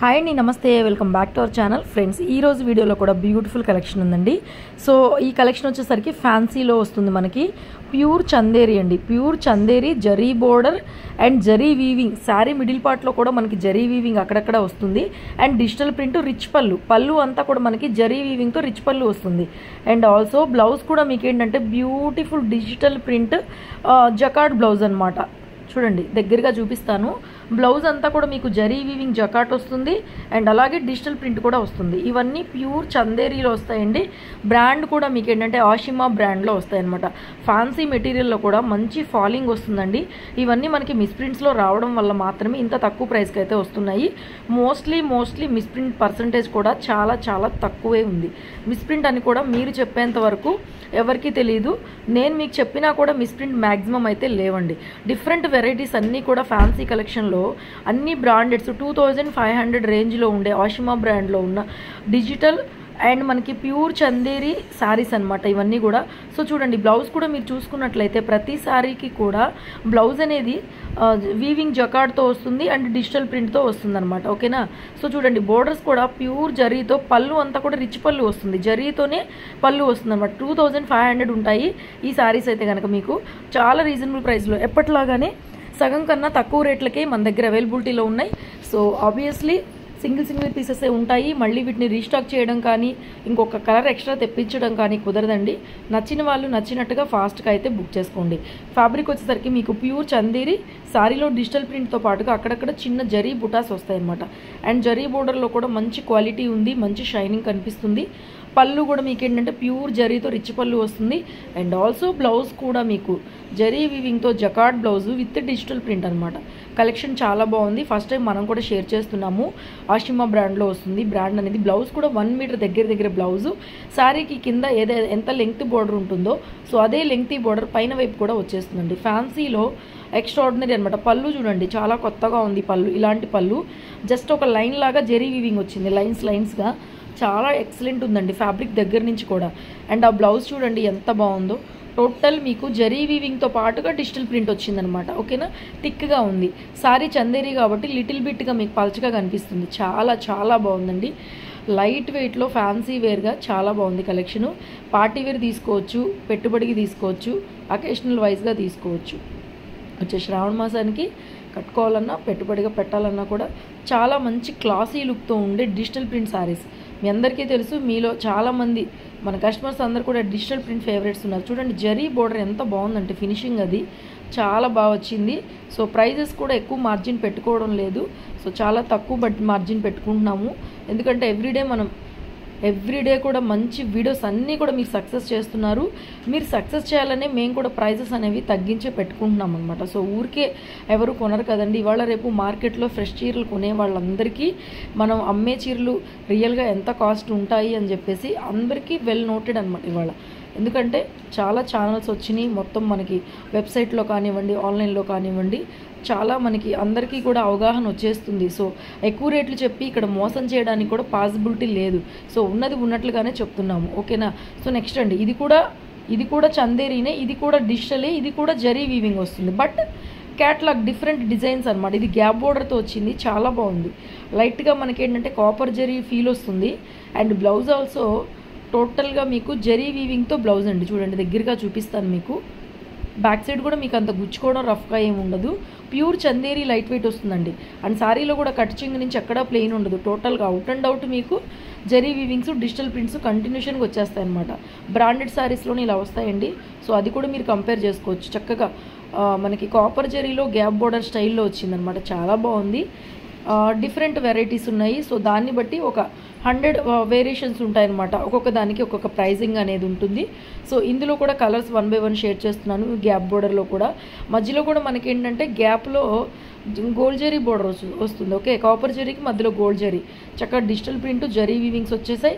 hi అండి నమస్తే welcome back to our channel friends ఈ రోజు వీడియోలో కూడా బ్యూటిఫుల్ కలెక్షన్ ఉందండి సో ఈ కలెక్షన్ వచ్చేసరికి ఫ్యాన్సీలో వస్తుంది మనకి ప్యూర్ చందేరి అండి pure Chanderi zari border and zari weaving sari middle పార్ట్లో కూడా మనకి జరీ వీవింగ్ అక్కడక్కడ వస్తుంది అండ్ డిజిటల్ ప్రింట్ రిచ్ పళ్ళు పళ్ళు అంతా కూడా మనకి జరీ వీవింగ్తో రిచ్ పళ్ళు వస్తుంది అండ్ ఆల్సో బ్లౌజ్ కూడా మీకు ఏంటంటే beautiful digital print jacquard blouse అనమాట చూడండి దగ్గరగా చూపిస్తాను బ్లౌజ్ అంతా కూడా మీకు జరీ వీవింగ్ జకాట్ వస్తుంది అండ్ అలాగే డిజిటల్ ప్రింట్ కూడా వస్తుంది ఇవన్నీ ప్యూర్ చందేరీలో వస్తాయండి బ్రాండ్ కూడా మీకు ఏంటంటే ఆషిమా బ్రాండ్లో వస్తాయి అనమాట ఫ్యాన్సీ మెటీరియల్లో కూడా మంచి ఫాలింగ్ వస్తుందండి ఇవన్నీ మనకి మిస్ప్రింట్స్లో రావడం వల్ల మాత్రమే ఇంత తక్కువ ప్రైస్కి అయితే వస్తున్నాయి మోస్ట్లీ మోస్ట్లీ మిస్ప్రింట్ పర్సంటేజ్ కూడా చాలా చాలా తక్కువే ఉంది మిస్ప్రింట్ అని కూడా మీరు చెప్పేంత వరకు ఎవరికి తెలియదు నేను మీకు చెప్పినా కూడా మిస్ప్రింట్ మ్యాక్సిమం అయితే లేవండి డిఫరెంట్ వెరైటీస్ అన్నీ కూడా ఫ్యాన్సీ కలెక్షన్లో అన్ని brandeds two thousand five hundred రేంజ్లో ఉండే ఆషిమా బ్రాండ్లో ఉన్న డిజిటల్ అండ్ మనకి ప్యూర్ చందేరి శారీస్ అనమాట ఇవన్నీ కూడా సో చూడండి బ్లౌజ్ కూడా మీరు చూసుకున్నట్లయితే ప్రతి శారీకి కూడా బ్లౌజ్ అనేది వీవింగ్ జకాడ్తో వస్తుంది అండ్ డిజిటల్ ప్రింట్తో వస్తుంది అనమాట ఓకేనా సో చూడండి బోర్డర్స్ కూడా ప్యూర్ జరీతో పళ్ళు అంతా కూడా రిచ్ పళ్ళు వస్తుంది జరీతోనే పళ్ళు వస్తుంది అనమాట టూ థౌజండ్ ఫైవ్ హండ్రెడ్ ఉంటాయి ఈ శారీస్ అయితే కనుక మీకు చాలా రీజనబుల్ ప్రైస్లో ఎప్పటిలాగానే సగం కన్నా తక్కువ రేట్లకే మన దగ్గర అవైలబిలిటీలో ఉన్నాయి so obviously single single pieces ఉంటాయి మళ్ళీ వీటిని రీస్టాక్ చేయడం కానీ ఇంకొక కలర్ ఎక్స్ట్రా తెప్పించడం కానీ కుదరదండి నచ్చిన వాళ్ళు నచ్చినట్టుగా ఫాస్ట్గా అయితే బుక్ చేసుకోండి ఫ్యాబ్రిక్ వచ్చేసరికి మీకు ప్యూర్ చందేరి సారీలో డిజిటల్ ప్రింట్తో పాటుగా అక్కడక్కడ చిన్న జరీ బుటాస్ వస్తాయన్నమాట అండ్ జరీ బోర్డర్లో కూడా మంచి క్వాలిటీ ఉంది మంచి షైనింగ్ కనిపిస్తుంది పళ్ళు కూడా మీకు ఏంటంటే ప్యూర్ జరీతో రిచ్ పళ్ళు వస్తుంది అండ్ ఆల్సో బ్లౌజ్ కూడా మీకు జరీ వివింగ్తో jacquard blouse with digital print అనమాట కలెక్షన్ చాలా బాగుంది ఫస్ట్ టైం మనం కూడా షేర్ చేస్తున్నాము ఆషిమా బ్రాండ్లో వస్తుంది బ్రాండ్ అనేది బ్లౌజ్ కూడా వన్ మీటర్ దగ్గర దగ్గర బ్లౌజ్ శారీకి కింద ఏదే ఎంత లెంగ్త్ బోర్డర్ ఉంటుందో సో అదే లెంగ్తీ బోర్డర్ పైన వైపు కూడా వచ్చేస్తుందండి ఫ్యాన్సీలో ఎక్స్ట్రాడినరీ అనమాట పళ్ళు చూడండి చాలా కొత్తగా ఉంది పళ్ళు ఇలాంటి పళ్ళు జస్ట్ ఒక లైన్ లాగా జెరీ వీవింగ్ వచ్చింది లైన్స్ లైన్స్గా చాలా ఎక్సలెంట్ ఉందండి ఫ్యాబ్రిక్ దగ్గర నుంచి కూడా అండ్ ఆ బ్లౌజ్ చూడండి ఎంత బాగుందో టోటల్ మీకు జరీ వీవింగ్తో పాటుగా డిజిటల్ ప్రింట్ వచ్చిందనమాట ఓకేనా థిక్గా ఉంది సారీ చందేరి కాబట్టి లిటిల్ బిట్గా మీకు పల్చగా కనిపిస్తుంది చాలా చాలా బాగుందండి లైట్ వెయిట్లో ఫ్యాన్సీ వేర్గా చాలా బాగుంది కలెక్షను పార్టీ వేర్ తీసుకోవచ్చు పెట్టుబడికి తీసుకోవచ్చు అకేషనల్ వైజ్గా తీసుకోవచ్చు వచ్చే శ్రావణ మాసానికి కట్టుకోవాలన్నా పెట్టుబడిగా పెట్టాలన్నా కూడా చాలా మంచి క్లాసీ లుక్తో ఉండే డిజిటల్ ప్రింట్ శారీస్ మీ అందరికీ తెలుసు మీలో చాలామంది మన కస్టమర్స్ అందరు కూడా డిజిటల్ ప్రింట్ ఫేవరెట్స్ ఉన్నారు చూడండి జరీ బోర్డర్ ఎంత బాగుందంటే ఫినిషింగ్ అది చాలా బాగా వచ్చింది సో ప్రైజెస్ కూడా ఎక్కువ మార్జిన్ పెట్టుకోవడం లేదు సో చాలా తక్కువ బట్ మార్జిన్ పెట్టుకుంటున్నాము ఎందుకంటే ఎవ్రీడే మనం ఎవ్రీడే కూడా మంచి వీడియోస్ అన్నీ కూడా మీరు సక్సెస్ చేస్తున్నారు మీరు సక్సెస్ చేయాలనే మేము కూడా ప్రైజెస్ అనేవి తగ్గించే పెట్టుకుంటున్నాం అనమాట సో ఊరికే ఎవరు కొనరు కదండి ఇవాళ రేపు మార్కెట్లో ఫ్రెష్ చీరలు కొనే వాళ్ళందరికీ మనం అమ్మే చీరలు రియల్గా ఎంత కాస్ట్ ఉంటాయి అని చెప్పేసి అందరికీ వెల్ నోటెడ్ అనమాట ఇవాళ ఎందుకంటే చాలా ఛానల్స్ వచ్చినాయి మొత్తం మనకి వెబ్సైట్లో కానివ్వండి ఆన్లైన్లో కానివ్వండి చాలా మనకి అందరికీ కూడా అవగాహన వచ్చేస్తుంది సో ఎక్కువ రేట్లు చెప్పి ఇక్కడ మోసం చేయడానికి కూడా పాసిబిలిటీ లేదు సో ఉన్నది ఉన్నట్లుగానే చెప్తున్నాము ఓకేనా సో నెక్స్ట్ అండి ఇది కూడా ఇది కూడా చందేరీనే ఇది కూడా డిజిటలే ఇది కూడా జరీ వీవింగ్ వస్తుంది బట్ క్యాట్లాగ్ డిఫరెంట్ డిజైన్స్ అనమాట ఇది గ్యాప్ బోర్డర్తో వచ్చింది చాలా బాగుంది లైట్గా మనకి ఏంటంటే కాపర్ జరీ ఫీల్ వస్తుంది అండ్ బ్లౌజ్ ఆల్సో టోటల్గా మీకు జరీ వీవింగ్తో బ్లౌజ్ అండి చూడండి దగ్గరగా చూపిస్తాను మీకు బ్యాక్ సైడ్ కూడా మీకు అంత గుచ్చుకోవడం రఫ్గా ఏమి ఉండదు ప్యూర్ చందేరి లైట్ వెయిట్ వస్తుందండి అండ్ సారీలో కూడా కట్ చింగ్ నుంచి ఎక్కడా ప్లెయిన్ ఉండదు టోటల్గా అవుట్ అండ్ అవుట్ మీకు జరీ వీవింగ్స్ డిజిటల్ ప్రింట్స్ కంటిన్యూషన్గా వచ్చేస్తాయి అనమాట బ్రాండెడ్ శారీస్లోనే ఇలా వస్తాయండి సో అది కూడా మీరు కంపేర్ చేసుకోవచ్చు చక్కగా మనకి కాపర్ జరీలో గ్యాప్ బోర్డర్ స్టైల్లో వచ్చిందనమాట చాలా బాగుంది డిఫరెంట్ వెరైటీస్ ఉన్నాయి సో దాన్ని బట్టి ఒక హండ్రెడ్ వేరియేషన్స్ ఉంటాయన్నమాట ఒక్కొక్క దానికి ఒక్కొక్క ప్రైజింగ్ అనేది ఉంటుంది సో ఇందులో కూడా colours one by one share చేస్తున్నాను గ్యాప్ బోర్డర్లో కూడా మధ్యలో కూడా మనకి ఏంటంటే గ్యాప్లో గోల్డ్ జరీ బోర్డర్ వస్తుంది ఓకే కాపర్ జరీకి మధ్యలో గోల్డ్ జరీ చక్కగా డిజిటల్ ప్రింట్ జరీ వీవింగ్స్ వచ్చేసాయి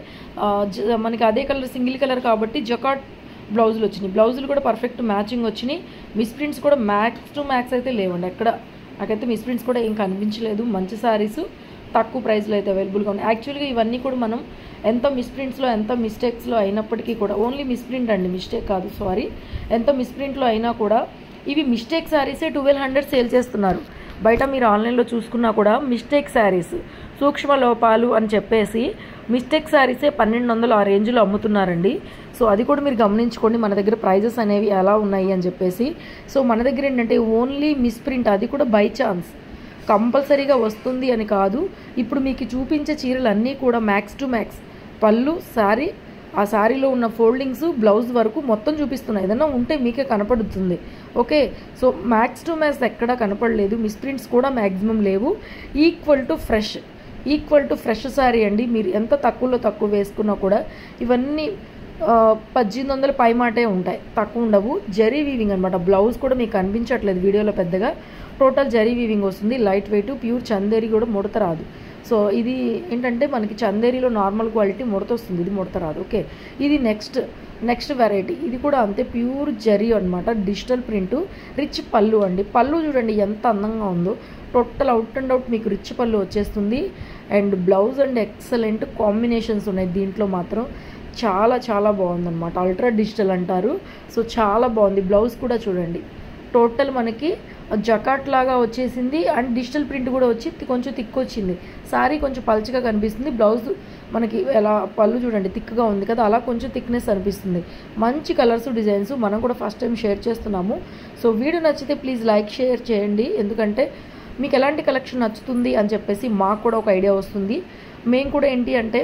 మనకి అదే కలర్ సింగిల్ కలర్ కాబట్టి జకాట్ బ్లౌజులు వచ్చినాయి బ్లౌజులు కూడా పర్ఫెక్ట్ మ్యాచింగ్ వచ్చినాయి మిస్ప్రింట్స్ కూడా మ్యాక్స్ టు మ్యాక్స్ అయితే లేవండి ఎక్కడ నాకైతే మిస్ప్రింట్స్ కూడా ఏం కనిపించలేదు మంచి శారీస్ తక్కువ ప్రైస్లో అయితే అవైలబుల్గా ఉన్నాయి యాక్చువల్గా ఇవన్నీ కూడా మనం ఎంత మిస్ప్రింట్స్లో ఎంత మిస్టేక్స్లో అయినప్పటికీ కూడా ఓన్లీ మిస్ప్రింట్ అండి మిస్టేక్ కాదు సారీ ఎంత మిస్ప్రింట్లో అయినా కూడా ఇవి మిస్టేక్ శారీసే ట్వెల్వ్ హండ్రెడ్ సేల్ చేస్తున్నారు బయట మీరు ఆన్లైన్లో చూసుకున్నా కూడా మిస్టేక్ శారీస్ సూక్ష్మ లోపాలు అని చెప్పేసి మిస్టేక్ శారీసే పన్నెండు వందలు ఆ రేంజ్లో అమ్ముతున్నారండి సో అది కూడా మీరు గమనించుకోండి మన దగ్గర ప్రైజెస్ అనేవి ఎలా ఉన్నాయి అని చెప్పేసి సో మన దగ్గర ఏంటంటే ఓన్లీ మిస్ప్రింట్ అది కూడా బై ఛాన్స్ కంపల్సరీగా వస్తుంది అని కాదు ఇప్పుడు మీకు చూపించే చీరలు అన్నీ కూడా మ్యాక్స్ టు మ్యాక్స్ పళ్ళు శారీ ఆ శారీలో ఉన్న ఫోల్డింగ్స్ బ్లౌజ్ వరకు మొత్తం చూపిస్తున్నాయి ఏదైనా ఉంటే మీకే కనపడుతుంది okay so max to max ఎక్కడా కనపడలేదు మిస్ప్రింట్స్ కూడా మ్యాక్సిమం లేవు equal to fresh equal to fresh sari అండి మీరు ఎంత తక్కువలో తక్కువ వేసుకున్నా కూడా ఇవన్నీ ఆ, పద్దెనిమిది వందల పై మాటే ఉంటాయి తక్కువ ఉండవు జరీ వీవింగ్ అనమాట బ్లౌజ్ కూడా మీకు కనిపించట్లేదు వీడియోలో పెద్దగా టోటల్ జరీ వీవింగ్ వస్తుంది లైట్ వెయిట్ ప్యూర్ చందేరి కూడా ముడత రాదు సో ఇది ఏంటంటే మనకి చందేరిలో నార్మల్ క్వాలిటీ ముడత వస్తుంది ఇది ముడత రాదు ఓకే ఇది నెక్స్ట్ నెక్స్ట్ వెరైటీ ఇది కూడా అంతే ప్యూర్ జరీ అనమాట డిజిటల్ ప్రింట్ రిచ్ పళ్ళు అండి పళ్ళు చూడండి ఎంత అందంగా ఉందో టోటల్ అవుట్ అండ్ అవుట్ మీకు రిచ్ పళ్ళు వచ్చేస్తుంది and blouse and excellent combinations ఉన్నాయి దీంట్లో మాత్రం చాలా చాలా బాగుందన్నమాట అల్ట్రా డిజిటల్ అంటారు సో చాలా బాగుంది బ్లౌజ్ కూడా చూడండి టోటల్ మనకి జకాట్ లాగా వచ్చేసింది అండ్ డిజిటల్ ప్రింట్ కూడా వచ్చి తి- కొంచెం తిక్కు వచ్చింది సారీ కొంచెం పల్చగా కనిపిస్తుంది బ్లౌజ్ మనకి ఎలా పళ్ళు చూడండి థిక్గా ఉంది కదా అలా కొంచెం థిక్నెస్ అనిపిస్తుంది మంచి కలర్స్ డిజైన్స్ మనం కూడా ఫస్ట్ టైం షేర్ చేస్తున్నాము సో వీడియో నచ్చితే ప్లీజ్ లైక్ షేర్ చేయండి ఎందుకంటే మీకు ఎలాంటి కలెక్షన్ నచ్చుతుంది అని చెప్పేసి మాకు కూడా ఒక ఐడియా వస్తుంది మేము కూడా ఏంటి అంటే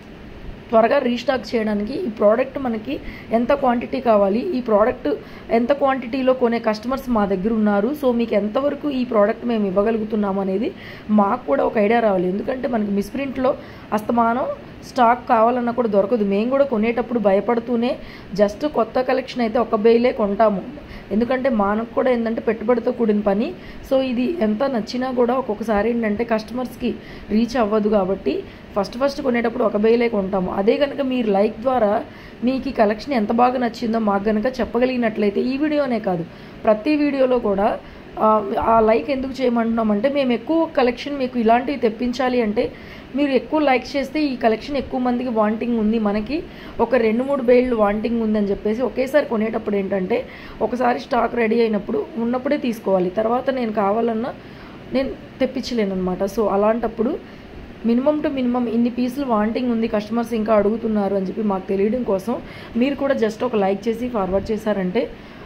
త్వరగా రీస్టాక్ చేయడానికి ఈ ప్రోడక్ట్ మనకి ఎంత క్వాంటిటీ కావాలి ఈ ప్రోడక్ట్ ఎంత క్వాంటిటీలో కొనే కస్టమర్స్ మా దగ్గర ఉన్నారు సో మీకు ఎంతవరకు ఈ ప్రోడక్ట్ మేము ఇవ్వగలుగుతున్నాము అనేది మాకు కూడా ఒక ఐడియా రావాలి ఎందుకంటే మనకి మిస్ప్రింట్లో అస్తమానం స్టాక్ కావాలన్నా కూడా దొరకదు మేము కూడా కొనేటప్పుడు భయపడుతూనే జస్ట్ కొత్త కలెక్షన్ అయితే ఒక బెయిలే కొంటాము ఎందుకంటే మనకు కూడా ఏంటంటే పెట్టుబడితో కూడిన పని సో ఇది ఎంత నచ్చినా కూడా ఒక్కొక్కసారి ఏంటంటే కస్టమర్స్కి రీచ్ అవ్వదు కాబట్టి ఫస్ట్ ఫస్ట్ కొనేటప్పుడు ఒక బెయిలే కొంటాము అదే కనుక మీరు లైక్ ద్వారా మీకు ఈ కలెక్షన్ ఎంత బాగా నచ్చిందో మాకు కనుక చెప్పగలిగినట్లయితే ఈ వీడియోనే కాదు ప్రతి వీడియోలో కూడా ఆ, ఆ లైక్ ఎందుకు చేయమంటున్నామంటే మేము ఎక్కువ కలెక్షన్ మీకు ఇలాంటివి తెప్పించాలి అంటే మీరు ఎక్కువ లైక్ చేస్తే ఈ కలెక్షన్ ఎక్కువ మందికి వాంటింగ్ ఉంది మనకి ఒక రెండు మూడు బేళ్ళు వాంటింగ్ ఉందని చెప్పేసి ఒకేసారి కొనేటప్పుడు ఏంటంటే ఒకసారి స్టాక్ రెడీ అయినప్పుడు ఉన్నప్పుడే తీసుకోవాలి తర్వాత నేను కావాలన్నా నేను తెప్పించలేను అనమాట సో అలాంటప్పుడు మినిమం టు మినిమం ఇన్ని పీసులు వాంటింగ్ ఉంది కస్టమర్స్ ఇంకా అడుగుతున్నారు అని చెప్పి మాకు తెలియడం కోసం మీరు కూడా జస్ట్ ఒక లైక్ చేసి ఫార్వర్డ్ చేశారంటే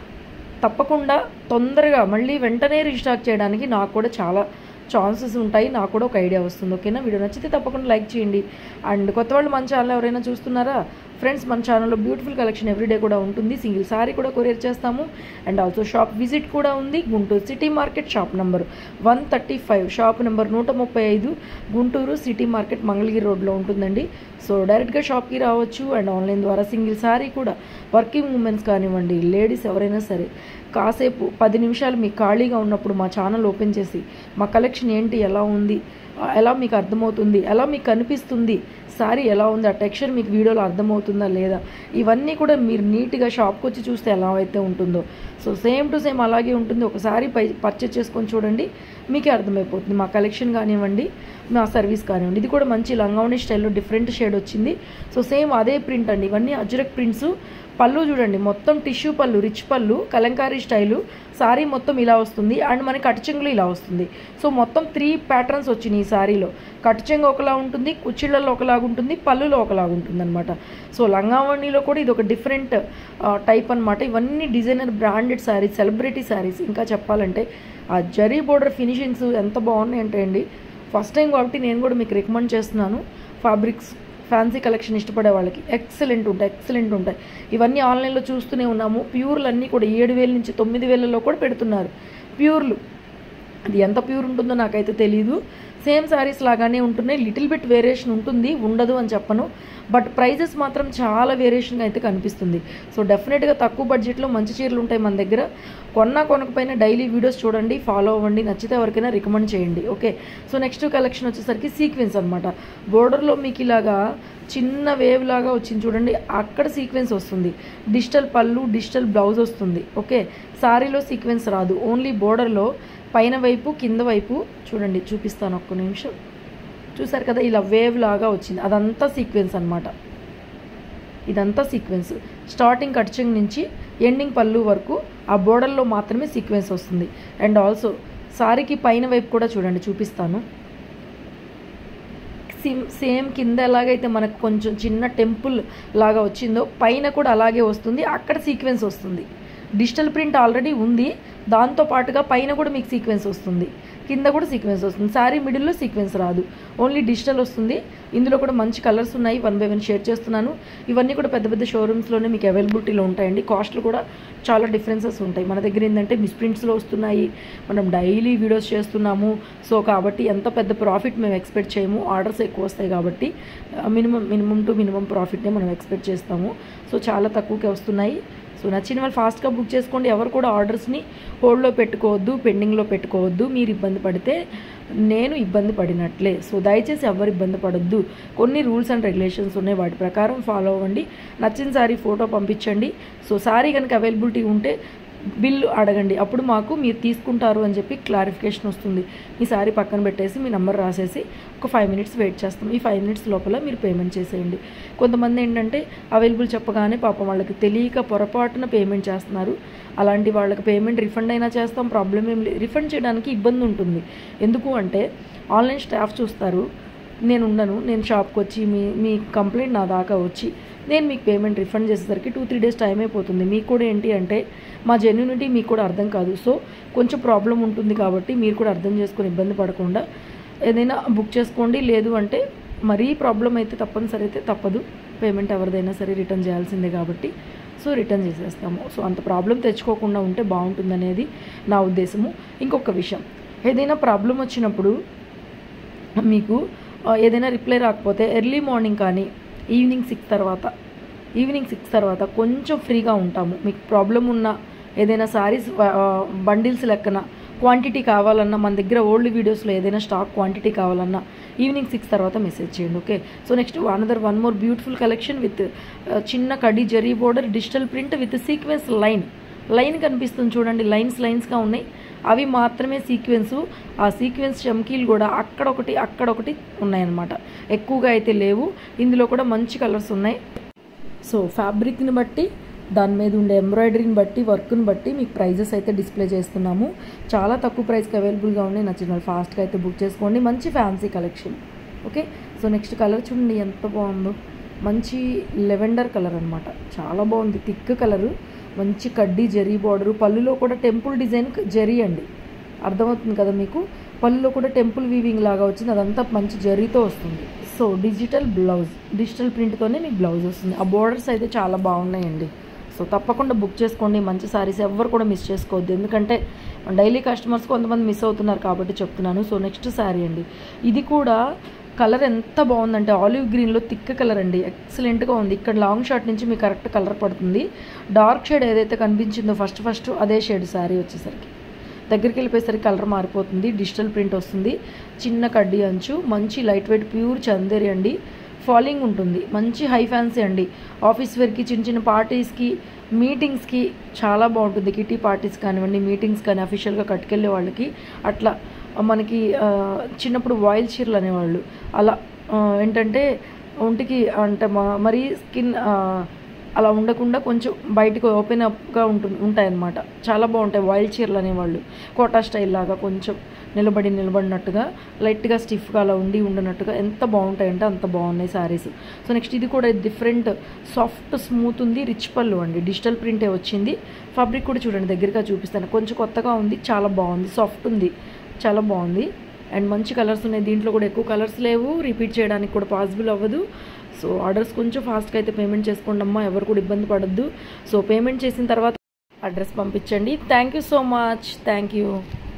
తప్పకుండా తొందరగా మళ్ళీ వెంటనే రీస్టాక్ చేయడానికి నాకు కూడా చాలా ఛాన్సెస్ ఉంటాయి నాకు కూడా ఒక ఐడియా వస్తుంది ఓకేనా వీడియో నచ్చితే తప్పకుండా లైక్ చేయండి అండ్ కొత్త వాళ్ళు మన ఛానల్ ఎవరైనా చూస్తున్నారా ఫ్రెండ్స్ మన ఛానల్లో బ్యూటిఫుల్ కలెక్షన్ ఎవ్రీడే కూడా ఉంటుంది సింగిల్ సారీ కూడా కొరియర్ చేస్తాము అండ్ ఆల్సో షాప్ విజిట్ కూడా ఉంది Guntur city market shop number one thirty five shop number నూట ముప్పై ఐదు గుంటూరు సిటీ మార్కెట్ మంగళగిరి రోడ్లో ఉంటుందండి సో డైరెక్ట్గా షాప్కి రావచ్చు అండ్ ఆన్లైన్ ద్వారా సింగిల్ సారీ కూడా వర్కింగ్ ఉమెన్స్ కానివ్వండి లేడీస్ ఎవరైనా సరే కాసేపు పది నిమిషాలు మీకు ఖాళీగా ఉన్నప్పుడు మా ఛానల్ ఓపెన్ చేసి మా కలెక్షన్ ఏంటి ఎలా ఉంది ఆ, ఎలా మీకు అర్థమవుతుంది ఎలా మీకు కనిపిస్తుంది సారీ ఎలా ఉంది ఆ టెక్స్చర్ మీకు వీడియోలో అర్థమవుతుందా లేదా ఇవన్నీ కూడా మీరు నీట్గా షాప్కి వచ్చి చూస్తే ఎలా అయితే ఉంటుందో సో సేమ్ టు సేమ్ అలాగే ఉంటుంది ఒకసారి పై పర్చేస్ చేసుకొని చూడండి మీకే అర్థమైపోతుంది మా కలెక్షన్ కానివ్వండి మా సర్వీస్ కానివ్వండి ఇది కూడా మంచి లంగావణి స్టైల్లో డిఫరెంట్ షేడ్ వచ్చింది సో సేమ్ అదే ప్రింట్ అండి ఇవన్నీ అజ్రక్ ప్రింట్స్ పళ్ళు చూడండి మొత్తం టిష్యూ పళ్ళు రిచ్ పళ్ళు కలంకారీ స్టైలు సారీ మొత్తం ఇలా వస్తుంది అండ్ మనకి కట్టుచెంగులు ఇలా వస్తుంది సో మొత్తం త్రీ ప్యాటర్న్స్ వచ్చినాయి ఈ సారీలో కట్టుచెంగు ఒకలా ఉంటుంది కుచ్చిళ్ళలో ఒకలాగా ఉంటుంది పళ్ళులో ఒకలాగా ఉంటుంది అనమాట సో లంగావణిలో కూడా ఇది ఒక డిఫరెంట్ టైప్ అనమాట ఇవన్నీ designer branded saris celebrity saris ఇంకా చెప్పాలంటే ఆ జరీ బోర్డర్ ఫినిషింగ్స్ ఎంత బాగున్నాయి అంటే అండి ఫస్ట్ టైం కాబట్టి నేను కూడా మీకు రికమెండ్ చేస్తున్నాను ఫ్యాబ్రిక్స్ ఫ్యాన్సీ కలెక్షన్ ఇష్టపడే వాళ్ళకి ఎక్సలెంట్ ఉంటాయి ఎక్సలెంట్ ఉంటాయి ఇవన్నీ ఆన్లైన్లో చూస్తూనే ఉన్నాము ప్యూర్లు అన్నీ కూడా ఏడు వేల నుంచి తొమ్మిది వేలలో కూడా పెడుతున్నారు ప్యూర్లు అది ఎంత ప్యూర్ ఉంటుందో నాకైతే తెలియదు సేమ్ శారీస్ లాగానే ఉంటున్నాయి లిటిల్ బిట్ వేరియేషన్ ఉంటుంది ఉండదు అని చెప్పను బట్ ప్రైజెస్ మాత్రం చాలా వేరియేషన్ అయితే కనిపిస్తుంది సో డెఫినెట్గా తక్కువ బడ్జెట్లో మంచి చీరలు ఉంటాయి మన దగ్గర కొన్నా కొనకపోయినా డైలీ వీడియోస్ చూడండి ఫాలో అవ్వండి నచ్చితే ఎవరికైనా రికమెండ్ చేయండి ఓకే సో నెక్స్ట్ కలెక్షన్ వచ్చేసరికి సీక్వెన్స్ అనమాట బోర్డర్లో మీకు ఇలాగా చిన్న వేవ్ లాగా వచ్చింది చూడండి అక్కడ సీక్వెన్స్ వస్తుంది డిజిటల్ పళ్ళు డిజిటల్ బ్లౌజ్ వస్తుంది ఓకే సారీలో సీక్వెన్స్ రాదు ఓన్లీ బోర్డర్లో పైన వైపు కింద వైపు చూడండి చూపిస్తాను ఒక్క నిమిషం చూసారు కదా ఇలా వేవ్ లాగా వచ్చింది అదంతా సీక్వెన్స్ అనమాట ఇదంతా సీక్వెన్స్ స్టార్టింగ్ కట్చింగ్ నుంచి ఎండింగ్ పళ్ళు వరకు ఆ బోర్డర్లో మాత్రమే సీక్వెన్స్ వస్తుంది అండ్ ఆల్సో సారీకి పైన వైపు కూడా చూడండి చూపిస్తాను సిమ్ సేమ్ కింద ఎలాగైతే మనకు కొంచెం చిన్న టెంపుల్ లాగా వచ్చిందో పైన కూడా అలాగే వస్తుంది అక్కడ సీక్వెన్స్ వస్తుంది డిజిటల్ ప్రింట్ ఆల్రెడీ ఉంది దాంతో పాటుగా పైన కూడా మీకు సీక్వెన్స్ వస్తుంది కింద కూడా సీక్వెన్స్ వస్తుంది శారీ మిడిల్లో సీక్వెన్స్ రాదు ఓన్లీ డిజిటల్ వస్తుంది ఇందులో కూడా మంచి కలర్స్ ఉన్నాయి వన్ బై వన్ షేర్ చేస్తున్నాను ఇవన్నీ కూడా పెద్ద పెద్ద షోరూమ్స్లోనే మీకు అవైలబిలిటీలో ఉంటాయండి కాస్ట్లు కూడా చాలా డిఫరెన్సెస్ ఉంటాయి మన దగ్గర ఏంటంటే మిస్ప్రింట్స్లో వస్తున్నాయి మనం డైలీ వీడియోస్ చేస్తున్నాము సో కాబట్టి ఎంత పెద్ద ప్రాఫిట్ మేము ఎక్స్పెక్ట్ చేయము ఆర్డర్స్ ఎక్కువ వస్తాయి కాబట్టి మినిమం మినిమం టు మినిమం ప్రాఫిట్నే మనం ఎక్స్పెక్ట్ చేస్తాము సో చాలా తక్కువకే వస్తున్నాయి సో నచ్చిన వాళ్ళు ఫాస్ట్గా బుక్ చేసుకోండి ఎవరు కూడా ఆర్డర్స్ని హోల్డ్లో పెట్టుకోవద్దు పెండింగ్లో పెట్టుకోవద్దు మీరు ఇబ్బంది పడితే నేను ఇబ్బంది పడినట్లే సో దయచేసి ఎవరు ఇబ్బంది పడొద్దు కొన్ని రూల్స్ అండ్ రెగ్యులేషన్స్ ఉన్నాయి వాటి ప్రకారం ఫాలో అవ్వండి నచ్చిన సారీ ఫోటో పంపించండి సో సారీ కనుక అవైలబిలిటీ ఉంటే బిల్లు అడగండి అప్పుడు మాకు మీరు తీసుకుంటారు అని చెప్పి క్లారిఫికేషన్ వస్తుంది మీ సారీ పక్కన పెట్టేసి మీ నెంబర్ రాసేసి ఒక ఫైవ్ మినిట్స్ వెయిట్ చేస్తాం ఈ ఫైవ్ మినిట్స్ లోపల మీరు పేమెంట్ చేసేయండి కొంతమంది ఏంటంటే అవైలబుల్ చెప్పగానే పాపం వాళ్ళకి తెలియక పొరపాటున పేమెంట్ చేస్తున్నారు అలాంటి వాళ్ళకి పేమెంట్ రిఫండ్ అయినా చేస్తాం ప్రాబ్లం ఏం లేదు రిఫండ్ చేయడానికి ఇబ్బంది ఉంటుంది ఎందుకు అంటే ఆన్లైన్ స్టాఫ్ చూస్తారు నేను ఉండను నేను షాప్కి వచ్చి మీ మీ కంప్లైంట్ నా దాకా వచ్చి నేను మీకు పేమెంట్ రిఫండ్ చేసేసరికి టూ త్రీ డేస్ టైం అయిపోతుంది మీకు కూడా ఏంటి అంటే మా జెన్యునిటీ మీకు కూడా అర్థం కాదు సో కొంచెం ప్రాబ్లం ఉంటుంది కాబట్టి మీరు కూడా అర్థం చేసుకొని ఇబ్బంది పడకుండా ఏదైనా బుక్ చేసుకోండి లేదు అంటే మరీ ప్రాబ్లం అయితే తప్పనిసరి అయితే తప్పదు పేమెంట్ ఎవరిదైనా సరే రిటర్న్ చేయాల్సిందే కాబట్టి సో రిటర్న్ చేసేస్తాము సో అంత ప్రాబ్లం తెచ్చుకోకుండా ఉంటే బాగుంటుందనేది నా ఉద్దేశము ఇంకొక విషయం ఏదైనా ప్రాబ్లం వచ్చినప్పుడు మీకు ఆ, ఏదైనా రిప్లై రాకపోతే ఎర్లీ మార్నింగ్ కానీ ఈవినింగ్ సిక్స్ తర్వాత ఈవినింగ్ సిక్స్ తర్వాత కొంచెం ఫ్రీగా ఉంటాము మీకు ప్రాబ్లం ఉన్న ఏదైనా సారీస్ బండిల్స్ లెక్కన క్వాంటిటీ కావాలన్నా మన దగ్గర ఓల్డ్ వీడియోస్లో ఏదైనా స్టాక్ క్వాంటిటీ కావాలన్నా ఈవినింగ్ సిక్స్ తర్వాత మెసేజ్ చేయండి okay so next another one more beautiful collection with చిన్న కడి zari border digital print with sequence line line కనిపిస్తుంది చూడండి లైన్స్ లైన్స్గా ఉన్నాయి అవి మాత్రమే సీక్వెన్సు ఆ సీక్వెన్స్ చమ్కీలు కూడా అక్కడొకటి అక్కడొకటి ఉన్నాయన్నమాట ఎక్కువగా అయితే లేవు ఇందులో కూడా మంచి కలర్స్ ఉన్నాయి సో ఫ్యాబ్రిక్ని బట్టి దాని మీద ఉండే ఎంబ్రాయిడరీని బట్టి వర్క్ని బట్టి మీకు ప్రైజెస్ అయితే డిస్ప్లే చేస్తున్నాము చాలా తక్కువ ప్రైస్కి అవైలబుల్గా ఉన్నాయి నచ్చిన వాళ్ళు ఫాస్ట్గా అయితే బుక్ చేసుకోండి మంచి fancy collection okay so next colour చూడండి ఎంత బాగుందో మంచి లెవెండర్ కలర్ అనమాట చాలా బాగుంది థిక్ కలరు మంచి కడ్డీ జరీ బార్డరు పళ్ళులో కూడా టెంపుల్ డిజైన్ జరీ అండి అర్థమవుతుంది కదా మీకు పళ్ళులో కూడా టెంపుల్ వీవింగ్ లాగా వచ్చింది అదంతా మంచి జరీతో వస్తుంది సో డిజిటల్ బ్లౌజ్ డిజిటల్ ప్రింట్తోనే మీకు బ్లౌజ్ వస్తుంది ఆ బోర్డర్స్ అయితే చాలా బాగున్నాయండి సో తప్పకుండా బుక్ చేసుకోండి మంచి సారీస్ ఎవ్వరు కూడా మిస్ చేసుకోవద్దు ఎందుకంటే డైలీ కస్టమర్స్ కొంతమంది మిస్ అవుతున్నారు కాబట్టి చెప్తున్నాను సో నెక్స్ట్ శారీ అండి ఇది కూడా కలర్ ఎంత బాగుందంటే ఆలివ్ గ్రీన్లో థిక్ కలర్ అండి ఎక్సలెంట్గా ఉంది ఇక్కడ లాంగ్ షార్ట్ నుంచి మీకు కరెక్ట్ కలర్ పడుతుంది డార్క్ షేడ్ ఏదైతే కనిపించిందో ఫస్ట్ ఫస్ట్ అదే షేడ్ శారీ వచ్చేసరికి దగ్గరికి వెళ్ళిపోయేసరికి కలర్ మారిపోతుంది డిజిటల్ ప్రింట్ వస్తుంది చిన్న కడ్డీ అంచు మంచి లైట్ వెయిట్ ప్యూర్ చందేరి అండి ఫాలింగ్ ఉంటుంది మంచి హై ఫ్యాన్సీ అండి ఆఫీస్ వేర్కి చిన్న చిన్న పార్టీస్కి మీటింగ్స్కి చాలా బాగుంటుంది కిటీ పార్టీస్ కానివ్వండి మీటింగ్స్ కానీ అఫీషియల్గా కట్టుకెళ్ళే వాళ్ళకి అట్లా మనకి ఆ, చిన్నప్పుడు వాయిల్ చీరలు అనేవాళ్ళు అలా ఆ, ఏంటంటే ఒంటికి అంటే మ- మరీ స్కిన్ అలా ఉండకుండా కొంచెం బయటకు ఓపెన్ అప్గా ఉంటుంది ఉంటాయన్నమాట చాలా బాగుంటాయి వాయిల్ చీరలు అనేవాళ్ళు కోటా స్టైల్ లాగా కొంచెం నిలబడి నిలబడినట్టుగా లైట్గా స్టిఫ్గా అలా ఉండి ఉండనట్టుగా ఎంత బాగుంటాయంటే అంత బాగున్నాయి శారీస్ సో నెక్స్ట్ ఇది కూడా డిఫరెంట్ సాఫ్ట్ స్మూత్ ఉంది రిచ్ పళ్ళు అండి డిజిటల్ ప్రింటే వచ్చింది ఫ్యాబ్రిక్ కూడా చూడండి దగ్గరగా చూపిస్తాను కొంచెం కొత్తగా ఉంది చాలా బాగుంది సాఫ్ట్ ఉంది చాలా బాగుంది అండ్ మంచి కలర్స్ ఉన్నాయి దీంట్లో కూడా ఎక్కువ కలర్స్ లేవు రిపీట్ చేయడానికి కూడా పాసిబుల్ అవ్వదు సో ఆర్డర్స్ కొంచెం ఫాస్ట్గా అయితే పేమెంట్ చేసుకోండి అమ్మా ఎవరు కూడా ఇబ్బంది పడద్దు సో పేమెంట్ చేసిన తర్వాత అడ్రస్ పంపించండి thank you so much thank you